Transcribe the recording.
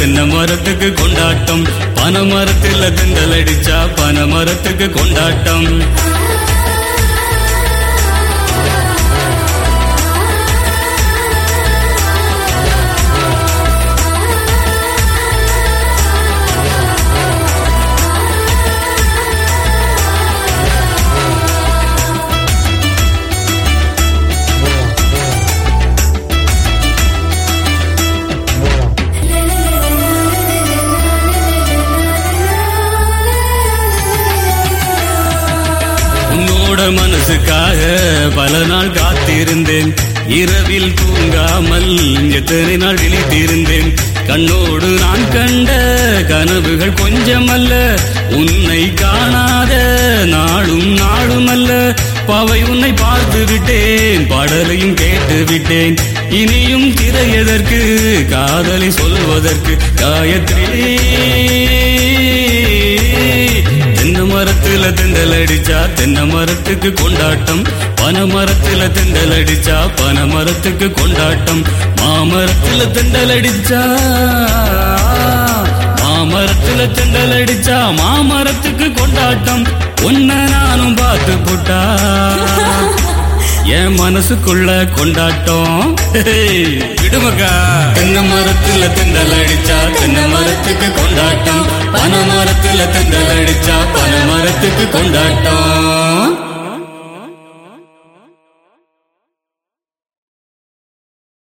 தென்னை மரத்துக்கு கொண்டாட்டம் பனை மரத்துல திண்டல் அடிச்சா பனை மரத்துக்கு கொண்டாட்டம் உன்னோட மனசுக்காக பல நாள் காத்திருந்தேன் இரவில் தூங்காமல் எத்தனை நாள் விழித்திருந்தேன் கண்ணோடு நான் கண்ட கனவுகள் கொஞ்சமல்ல உன்னை காணாத நாளும் நாளும் அல்ல பாவை உன்னை பார்த்து விட்டேன் பாடலையும் கேட்டு விட்டேன் இனியும் திரையதற்கு காதலை சொல்வதற்கு காயத்ரி தென்னை மரத்துல தெண்டல் அடிச்சா தென்னை மரத்துக்கு கொண்டாட்டம் பனை மரத்துல தெண்டல் அடிச்சா பனை மரத்துக்கு கொண்டாட்டம் மாமரத்துல தெண்டல் அடிச்சா மாமரத்துல தெண்டல் அடிச்சா மாமரத்துக்கு கொண்டாட்டம் உன்னை நானும் பார்த்து போட்டா என் மனசுக்குள்ள கொண்டாட்டம் விடுமக்கா தென்னை மரத்துல தெண்டல் அடிச்சா தென்னை மரத்துக்கு கொண்டாட்டம் பனை மரத்துல தெண்டல் அடிச்சா பனை மரத்துக்கு கொண்டாட்டம்